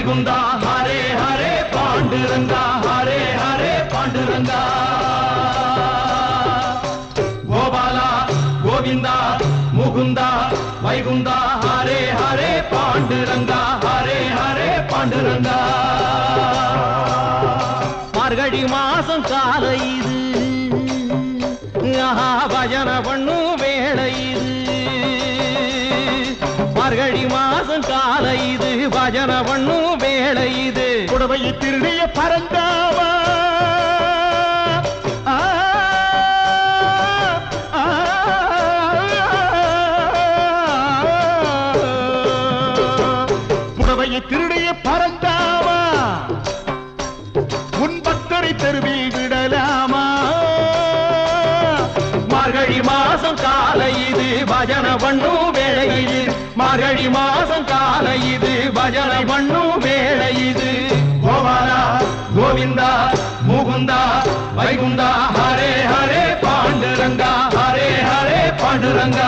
வைகுந்தா ஹரே ஹரே பாண்டுரங்கா ஹரே ஹரே பாண்டுரங்கா கோபாலா கோவிந்தா முகுந்தா வைகுந்தா ஹரே ஹரே பாண்டுரங்கா ஹரே ஹரே பாண்டுரங்கா மார்கழி மாசம் காலை இது ஆஹா, பஜன பண்ணும் வேளை இது மார்கழி மாசம் காலை இது பஜன பண்ணும் வேளை இது புடவை திருடிய பரந்தாவா ஆ, ஆ, புடவையை திருடிய பரந்தாவா உன் பக்தரை தெருவில் விடலாமா மார்கழி மாசம் காலை இது பஜன பண்ணும் வேளை இது மார்கழி மாசம் காலை இது பஜன பண்ணும் வேளை இது கோபாலா கோவிந்தா முகுந்தா வைகுந்தா ஹரே ஹரே பாண்டுரங்கா ஹரே ஹரே பாண்டுரங்கா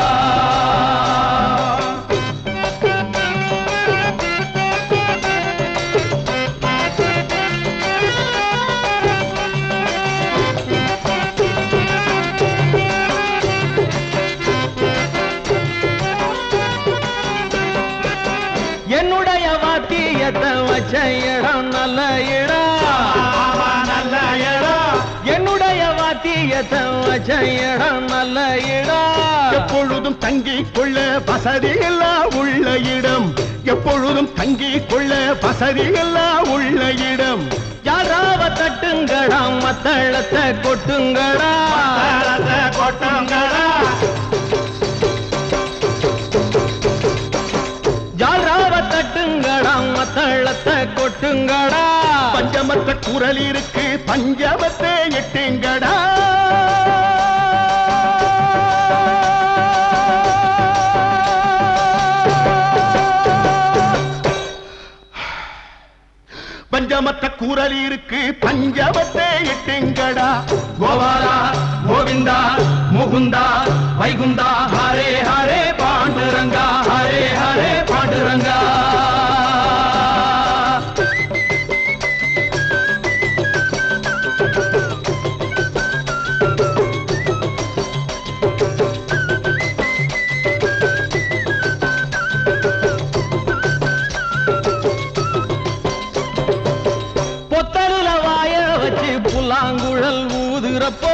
என்னுடைய வாத்தியத்தை வச்ச இடம் நல்ல இடம் நல்ல இடம் என்னுடைய வாத்தியத்தை வச்ச இடம் நல்ல இடம் எப்பொழுதும் தங்கிக் கொள்ள வசதி எல்லாம் உள்ள இடம் எப்பொழுதும் தங்கிக் கொள்ள வசதி எல்லாம் உள்ள இடம் யாராவ தட்டுங்கடா மத்தளத்தை கொட்டுங்கடா கொட்டங்களா யாராவ தட்டுங்கடா மத்தளத்தை கொட்டுங்கடா பஞ்சமற்ற குரல் இருக்கு பஞ்சமத்தை எட்டுங்கடா பஞ்சமற்ற குரல் இருக்கு பஞ்சமத்தை எட்டுங்கடா கோபாலா கோவிந்தா முகுந்தா வைகுந்தா ஹரே ஹரே பாண்டுரங்கா ஹரே ஹரே பாண்டுரங்கா பொத்தலுல வாய வச்சு புல்லாங்குழல் ஊதுறப்போ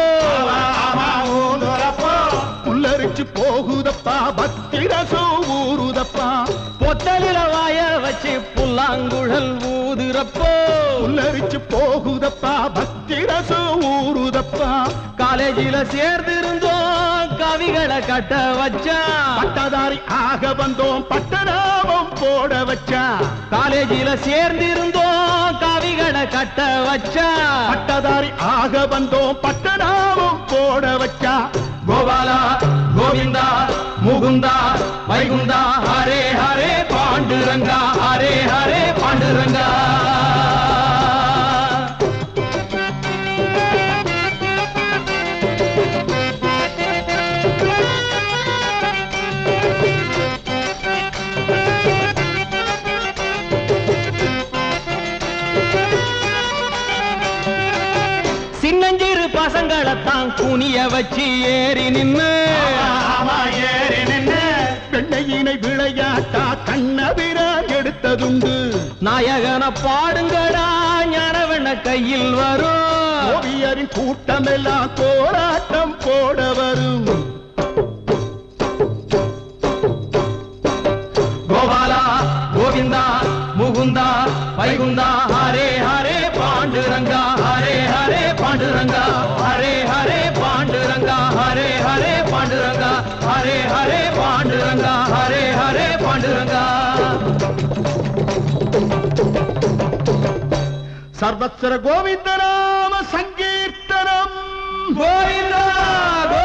புல்லரிச்சு போகுதப்பா பக்தி ரசம் ஊறுதப்பா பொத்தலுல வாய வச்சு புல்லாங்குழல் ஊதுறப்போ புல்லரிச்சு போகுதப்பா பக்தி ரசம் ஊறுதப்பா காலேஜில சேர்ந்திருந்தோம் கவிகளை கட்ட வச்சா பட்டதாரி ஆக வந்தோம் பட்டநாமம் போட வச்சா காலேஜில சேர்ந்திருந்தோம் கவிகளை கட்ட வச்சா பட்டதாரி ஆக வந்தோம் பட்டநாமம் போட வச்சா கோபாலா கோவிந்தா முகுந்தா வைகுந்தா ஹரே ஹரே பாண்டுரங்கா ஹரே ஹரே பாண்டுரங்கா சின்னஞ்சிறு பசங்களைத்தான் குனிய வச்சு ஏறி நின்னு பெண்ணையினை விளையாட்டா கண்ணபிரான் எடுத்ததுண்டு நாயகன பாடுங்கடா ஞானவண்ண கையில் வரும் ஓவியரின் கூட்டமெல்லாம் போராட்டம் போட வரும் கோபாலா கோவிந்தா முகுந்தா வைகுந்தா ஹரே ஹரே பாண்டுரங்கா ஹரே ஹரே பாண்டுரங்கா ஹரே ஹரே பாண்டுரங்கா ஹரே ஹரே பாண்டுரங்கா ஹரே ஹரே பாண்டுரங்கா ஹரே ஹரே பாண்டுரங்கா சர்வத்திர கோவிந்தநாம சங்கீர்த்தனம் கோவிந்தா